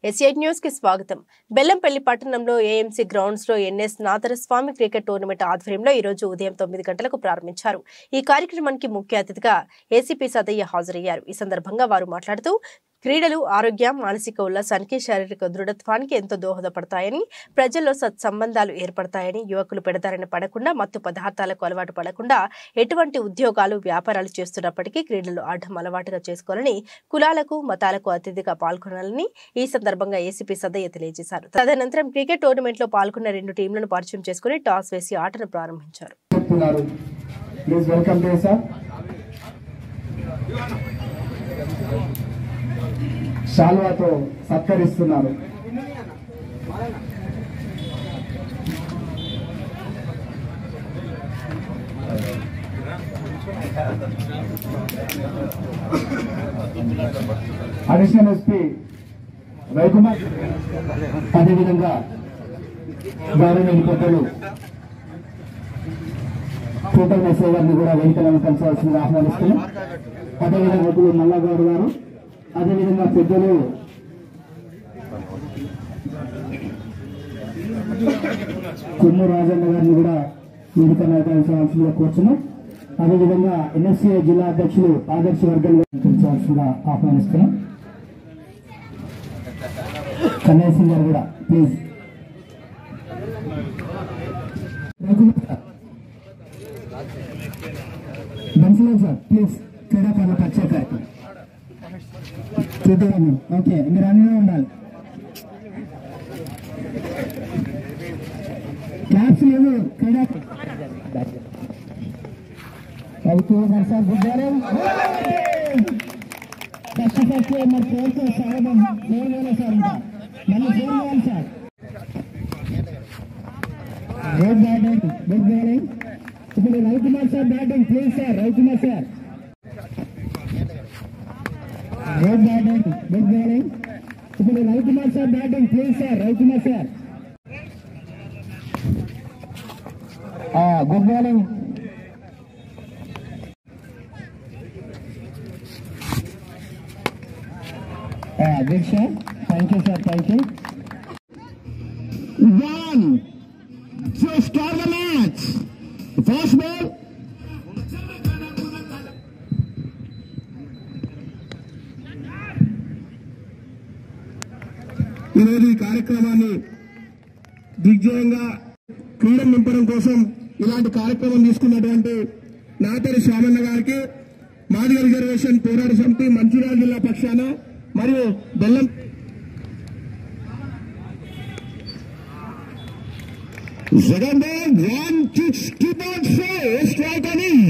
SI news కి స్వాగతం బెల్లంపల్లి పట్టణంలో ఏఎంసీ గ్రౌండ్స్ లో ఎన్ఎస్ నాథరస్వామి క్రికెట్ టోర్నమెంట్ ఆధ్వర్యంలో ఈ రోజు ఉదయం తొమ్మిది గంటలకు ప్రారంభించారు ఈ కార్యక్రమానికి ముఖ్య అతిథిగా ఏసీపీ సదయ్య హాజరయ్యారు ఈ సందర్భంగా వారు మాట్లాడుతూ క్రీడలు ఆరోగ్యం మానసిక ఉల్లాసానికి శారీరక దృఢత్వానికి ఎంతో దోహదపడతాయని ప్రజల్లో సత్సంబంధాలు ఏర్పడతాయని యువకులు పెడదారిన పడకుండా మత్తు పదార్థాలకు అలవాటు పడకుండా ఎటువంటి ఉద్యోగాలు వ్యాపారాలు చేస్తున్నప్పటికీ క్రీడలు ఆడడం అలవాటుగా చేసుకోవాలని కులాలకు మతాలకు అతిథిగా పాల్గొనాలని ఈ సందర్భంగా ఏసీపీ సదయ్య తెలియజేశారు తదనంతరం క్రికెట్ టోర్నమెంట్ లో పాల్గొన్న రెండు టీంలను పరిచయం చేసుకుని టాస్ వేసి ఆటను ప్రారంభించారు చెప్తున్నారు ప్లీజ్ వెల్కమ్ డే సార్ శాల్వాతో సత్కరిస్తున్నారు అడిషనల్ ఎస్పీ రవికుమార్ అదేవిధంగా గవర్నమెంట్ పెద్దలు కూటమి ఎస్ఐ గారిని కూడా వెహికల్ కలిసాల్సిందిగా ఆహ్వానిస్తున్నాం అదేవిధంగా ఇప్పుడు మల్లాగౌడ్ గారు అదేవిధంగా పెద్దలు కొమ్ము రాజన్న గారిని కూడా వేదిక కలిసాల్సిందిగా కూర్చున్నాం అదేవిధంగా ఎన్ఎస్సీ జిల్లా అధ్యక్షులు ఆదర్శ వర్గం కలిసాల్సిందిగా ఆహ్వానిస్తున్నాం కన్నయ్య సింగ్ గారు కూడా please Raghunath Bansilal sir please క్రీడాకారుల పరిచయ కార్యక్రమం చూద్దాం ఓకే మీరు అన్నీ ఉండాలి క్లాప్స్ లేవు క్రీడా రైతు sir good morning first first మరి ఫోర్తో స్వాగతం ఫోర్ వేల సార్ ఇంకా మళ్ళీ ఫోర్ వేయాలి sir good morning good morning ఇప్పుడు Ravikumar sir batting please sir Ravikumar sir good morning good morning ఇప్పుడు Ravikumar sir batting please sir Ravikumar sir good morning good sir thank you sir thank you one to start the match. First ball. ఈరోజు ఈ కార్యక్రమాన్ని దిగ్జయంగా క్రీడలు నింపడం కోసం ఇలాంటి కార్యక్రమం తీసుకున్నటువంటి నాతరి శ్యామన్న గారికి మాదిగ రిజర్వేషన్ పోరాట సమితి మంచిర్యాల జిల్లా పక్షాన మరియు బెల్లం Second ball, one, two, keep on slow, strike on in.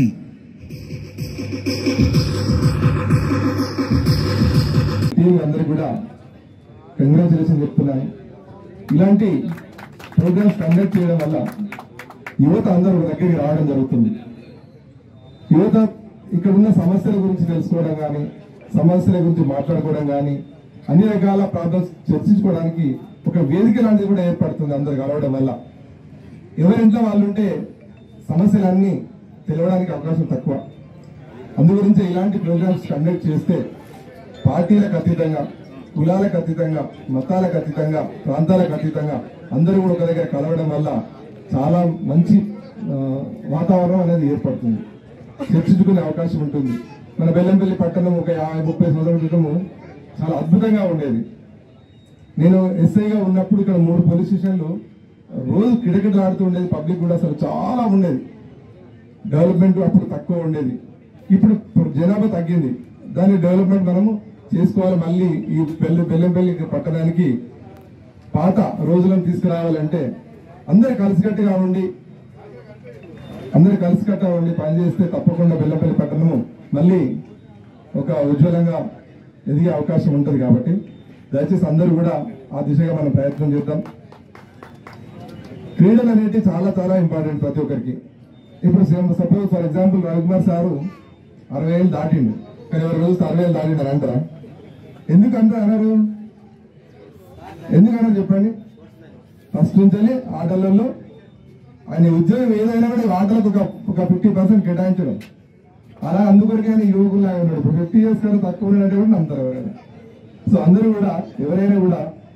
Team అందరికి కూడా కంగ్రాచులేషన్ చెప్తున్నాను ఇలాంటి ప్రోగ్రామ్స్ కండక్ట్ చేయడం వల్ల యువత అందరూ ఒక దగ్గరికి రావడం జరుగుతుంది యువత ఇక్కడ ఉన్న సమస్యల గురించి తెలుసుకోవడం కానీ సమస్యల గురించి మాట్లాడుకోవడం కానీ అన్ని రకాల ప్రాబ్లమ్స్ చర్చించుకోవడానికి ఒక వేదిక లాంటిది కూడా ఏర్పడుతుంది అందరు కలవడం వల్ల ఎవరింట్లో వాళ్ళు ఉంటే సమస్యలన్నీ తెలవడానికి అవకాశం తక్కువ అందుగురించి ఇలాంటి ప్రోగ్రామ్స్ కండక్ట్ చేస్తే పార్టీలకు అతీతంగా కులాలకు అతీతంగా మతాలకు అతీతంగా ప్రాంతాలకు అతీతంగా అందరూ కూడా ఒక దగ్గర కలవడం వల్ల చాలా మంచి ఆ, వాతావరణం అనేది ఏర్పడుతుంది చర్చించుకునే అవకాశం ఉంటుంది మన బెల్లంపల్లి పట్టణం ఒక యాభై ముప్పై సంవత్సరాల క్రితము చాలా అద్భుతంగా ఉండేది నేను ఎస్ఐగా ఉన్నప్పుడు ఇక్కడ మూడు పోలీస్ స్టేషన్లు రోజు కిటకిటలు ఆడుతూ ఉండేది పబ్లిక్ కూడా అసలు చాలా ఉండేది డెవలప్మెంట్ అప్పుడు తక్కువ ఉండేది ఇప్పుడు జనాభా తగ్గింది దాని డెవలప్మెంట్ మనము చేసుకోవాలి మళ్ళీ ఈ పెళ్లి బెల్లంపల్లి పట్టణానికి పాత రోజులను తీసుకురావాలంటే అందరు కలిసికట్టుగా ఉండి అందరు కలిసికట్టుగా ఉండి పనిచేస్తే తప్పకుండా బెల్లంపల్లి పట్టణము మళ్ళీ ఒక ఉజ్వలంగా ఎదిగే అవకాశం ఉంటుంది కాబట్టి దయచేసి అందరూ కూడా ఆ దిశగా మనం ప్రయత్నం చేద్దాం క్రీడలు అనేవి చాలా చాలా ఇంపార్టెంట్ ప్రతి ఒక్కరికి ఇప్పుడు suppose for example Ravikumar sir అరవై ఏళ్ళు దాటిండు కానీ ఎవరు రోజు అరవై ఏళ్ళు దాటిండు అని అంటారా ఎందుకు అంటారు అన్నారు ఎందుకు అన్నారు చెప్పండి ఫస్ట్ నుంచి ఆటలలో ఆయన ఉద్యోగం ఏదైనా కూడా ఈ ఆటలకు ఒక ఒక ఫిఫ్టీ పర్సెంట్ కేటాయించడం అలా అందుకొరకే ఆయన యువకులాగా ఉన్నాడు ఇప్పుడు ఫిఫ్టీ ఇయర్స్ కన్నా తక్కువ ఉన్నట్టు కూడా నమ్ముతారు ఎవరైనా సో అందరూ కూడా ఎవరైనా కూడా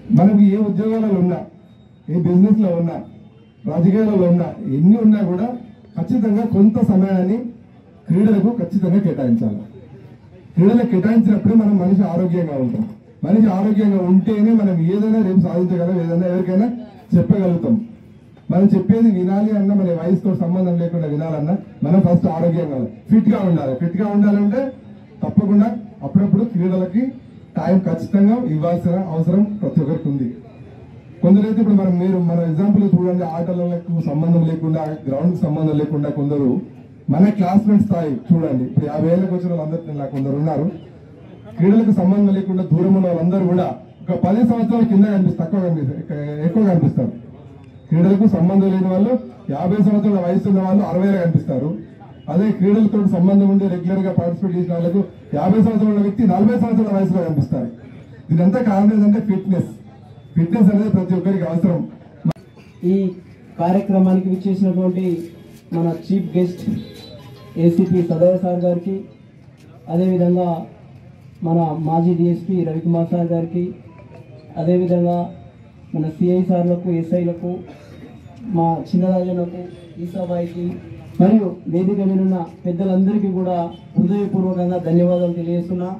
మనకు ఏ ఉద్యోగాలలో ఉన్నా ఏ బిజినెస్లో ఉన్నా రాజకీయాలలో ఉన్నా ఎన్ని ఉన్నా కూడా ఖచ్చితంగా కొంత సమయాన్ని క్రీడలకు ఖచ్చితంగా కేటాయించాలి క్రీడలకు కేటాయించినప్పుడు మనం మనిషి ఆరోగ్యంగా ఉంటాం మనిషి ఆరోగ్యంగా ఉంటేనే మనం ఏదైనా రేపు సాధించగలం ఏదైనా ఎవరికైనా చెప్పగలుగుతాం మనం చెప్పేది వినాలి అన్న మన వయసుతో సంబంధం లేకుండా వినాలన్నా మనం ఫస్ట్ ఆరోగ్యంగా ఉండాలి ఫిట్ గా ఉండాలి ఫిట్ గా ఉండాలంటే తప్పకుండా అప్పుడప్పుడు క్రీడలకి టైం ఖచ్చితంగా ఇవ్వాల్సిన అవసరం ప్రతి ఒక్కరికి ఉంది కొందరైతే ఇప్పుడు మనం మీరు మన ఎగ్జాంపుల్ చూడండి ఆటలకు సంబంధం లేకుండా గ్రౌండ్ కి సంబంధం లేకుండా కొందరు మన క్లాస్మేట్ స్థాయి చూడండి ఇప్పుడు యాభై ఏళ్ళకి వచ్చిన వాళ్ళందరూ ఇలా కొందరు ఉన్నారు క్రీడలకు సంబంధం లేకుండా దూరం ఉన్న వాళ్ళందరూ కూడా ఒక పది సంవత్సరాల కింద కనిపిస్తారు తక్కువ కనిపిస్తారు ఎక్కువ కనిపిస్తారు క్రీడలకు సంబంధం లేని వాళ్ళు యాభై సంవత్సరాల వయసు ఉన్న వాళ్ళు అరవై కనిపిస్తారు అదే క్రీడలతో సంబంధం ఉండి రెగ్యులర్ గా పార్టిసిపేట్ చేసిన వాళ్ళకు యాభై సంవత్సరాల వ్యక్తి నలభై సంవత్సరాల వయసులో కనిపిస్తారు ఇదంతా కారణం ఏంటంటే ఫిట్నెస్ ఫిట్నెస్ అనేది ప్రతి ఒక్కరికి అవసరం ఈ కార్యక్రమానికి విచ్చేసినటువంటి మన chief guest ACP Sadaya sir గారికి అదేవిధంగా మన మాజీ డిఎస్పీ రవికుమార్ సార్ గారికి అదేవిధంగా మన సిఐ సార్లకు ఎస్ఐలకు మా చిన్నరాజనకు ఈసాబాయికి మరియు వేదిక మీద ఉన్న పెద్దలందరికీ కూడా హృదయపూర్వకంగా ధన్యవాదాలు తెలియజేస్తున్నా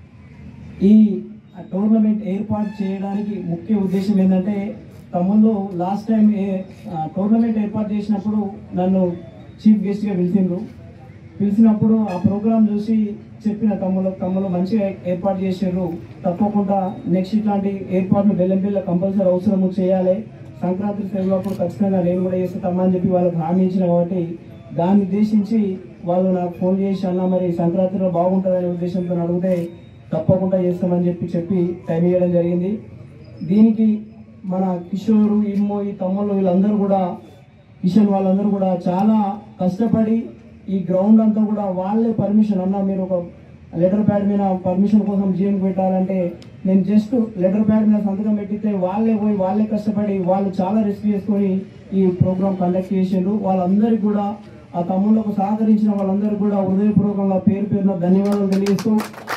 ఈ టోర్నమెంట్ ఏర్పాటు చేయడానికి ముఖ్య ఉద్దేశం ఏంటంటే తమ్ముళ్ళు లాస్ట్ టైం ఏ ఆ, టోర్నమెంట్ ఏర్పాటు చేసినప్పుడు నన్ను చీఫ్ గెస్ట్గా పిలిచిండ్రు పిలిచినప్పుడు ఆ ప్రోగ్రామ్ చూసి చెప్పిన తమ్ముళ్ళు తమ్ముళ్ళు మంచిగా ఏర్పాటు చేసారు తప్పకుండా నెక్స్ట్ ఇట్లాంటి ఏర్పాట్లు బెల్లంపిల్ల కంపల్సరీ అవసరం చేయాలి సంక్రాంతి సెలవులప్పుడు ఖచ్చితంగా నేను కూడా చేస్తామా అని చెప్పి వాళ్ళకి హామీ ఇచ్చిన కాబట్టి దాన్ని ఉద్దేశించి వాళ్ళు నాకు ఫోన్ చేసి అన్న మరి సంక్రాంతిలో బాగుంటుందనే ఉద్దేశంతో అడిగితే తప్పకుండా చేస్తామని చెప్పి చెప్పి టైం ఇవ్వడం జరిగింది దీనికి మన కిషోరు ఇమ్ము ఈ తమ్ముళ్ళు వీళ్ళందరూ కూడా కిషన్ వాళ్ళందరూ కూడా చాలా కష్టపడి ఈ గ్రౌండ్ అంతా కూడా వాళ్ళే పర్మిషన్ అన్న మీరు ఒక లెటర్ ప్యాడ్ మీద పర్మిషన్ కోసం జీఎం పెట్టాలంటే నేను జస్ట్ లెటర్ ప్యాడ్ మీద సంతకం పెట్టితే వాళ్ళే పోయి వాళ్ళే కష్టపడి వాళ్ళు చాలా రిస్క్ చేసుకొని ఈ ప్రోగ్రామ్ కండక్ట్ చేసిండ్రు వాళ్ళందరికీ కూడా ఆ తమ్ముళ్ళకు సహకరించిన వాళ్ళందరికీ కూడా హృదయపూర్వకంగా పేరు పేరున ధన్యవాదాలు తెలియజేస్తూ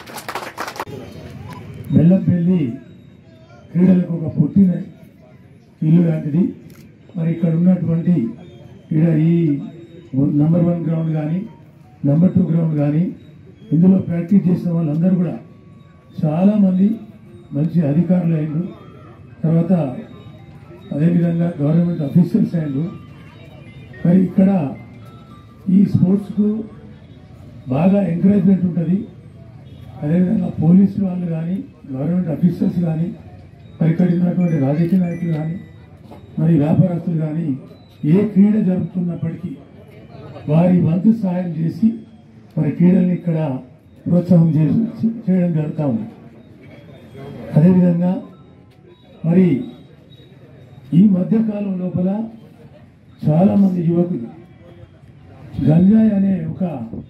బెల్లంపల్లి క్రీడలకు ఒక పుట్టిన ఇల్లు లాంటిది మరి ఇక్కడ ఉన్నటువంటి ఇక్కడ ఈ నంబర్ వన్ గ్రౌండ్ కానీ నంబర్ టూ గ్రౌండ్ కానీ ఇందులో ప్రాక్టీస్ చేసిన వాళ్ళందరూ కూడా చాలామంది మంచి అధికారులు అయిండు తర్వాత అదేవిధంగా గవర్నమెంట్ అఫీషియల్స్ అయిండు మరి ఇక్కడ ఈ స్పోర్ట్స్కు బాగా ఎంకరేజ్మెంట్ ఉంటుంది అదేవిధంగా పోలీసు వాళ్ళు కానీ గవర్నమెంట్ అఫీషియల్స్ కానీ మరి ఇక్కడ ఉన్నటువంటి రాజకీయ నాయకులు కానీ మరి వ్యాపారస్తులు కానీ ఏ క్రీడ జరుపుతున్నప్పటికీ వారి వంతు సహాయం చేసి మరి క్రీడల్ని ఇక్కడ ప్రోత్సాహం చేసి చేయడం జరుగుతూ ఉంది అదేవిధంగా మరి ఈ మధ్యకాలం లోపల చాలామంది యువకులు గంజాయి అనే ఒక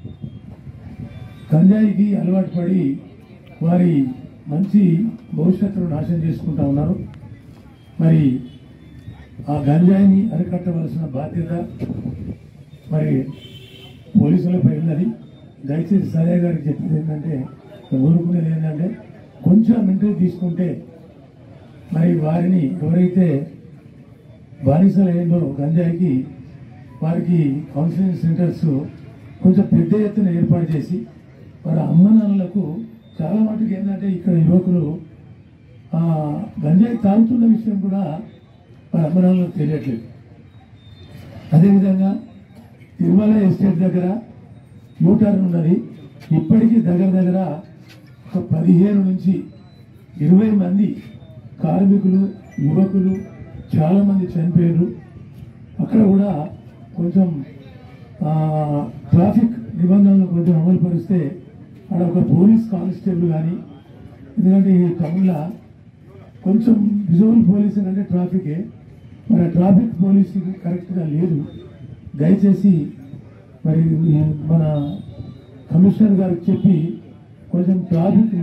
గంజాయికి అలవాటు పడి వారి మంచి భవిష్యత్తును నాశనం చేసుకుంటా ఉన్నారు మరి ఆ గంజాయిని అరికట్టవలసిన బాధ్యత మరి పోలీసులపై ఉన్నది దయచేసి సరే గారికి చెప్పింది ఏంటంటే ఊరుకునేది ఏంటంటే కొంచెం ఇంటర్వ్యూ తీసుకుంటే మరి వారిని ఎవరైతే బానిసలు ఏందో గంజాయికి వారికి కౌన్సిలింగ్ సెంటర్స్ కొంచెం పెద్ద ఎత్తున ఏర్పాటు చేసి వారి అమ్మ నాన్నలకు చాలా మటుకు ఏంటంటే ఇక్కడ యువకులు ఆ, గంజాయి తాగుతున్న విషయం కూడా వారి అమ్మ నాన్నలకు తెలియట్లేదు అదేవిధంగా తిరుమల ఎస్టేట్ దగ్గర యూటర్న్ ఉన్నది ఇప్పటికీ దగ్గర దగ్గర ఒక పదిహేను నుంచి ఇరవై మంది కార్మికులు యువకులు చాలామంది చనిపోయారు అక్కడ కూడా కొంచెం ఆ, ట్రాఫిక్ నిబంధనలు కొంచెం అమలు పరిస్తే అక్కడ ఒక పోలీస్ కానిస్టేబుల్ కానీ ఎందుకంటే ఈ టౌన్లో కొంచెం విజువల్ పోలీసింగ్ అంటే ట్రాఫికే మరి ఆ ట్రాఫిక్ పోలీసింగ్ కరెక్ట్గా లేదు దయచేసి మరి ఈ మన కమిషనర్ గారికి చెప్పి కొంచెం ట్రాఫిక్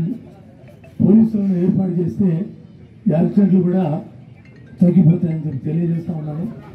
పోలీసులను ఏర్పాటు చేస్తే ఈ యాక్సిడెంట్లు కూడా తగ్గిపోతాయని చెప్పి తెలియజేస్తా ఉన్నాను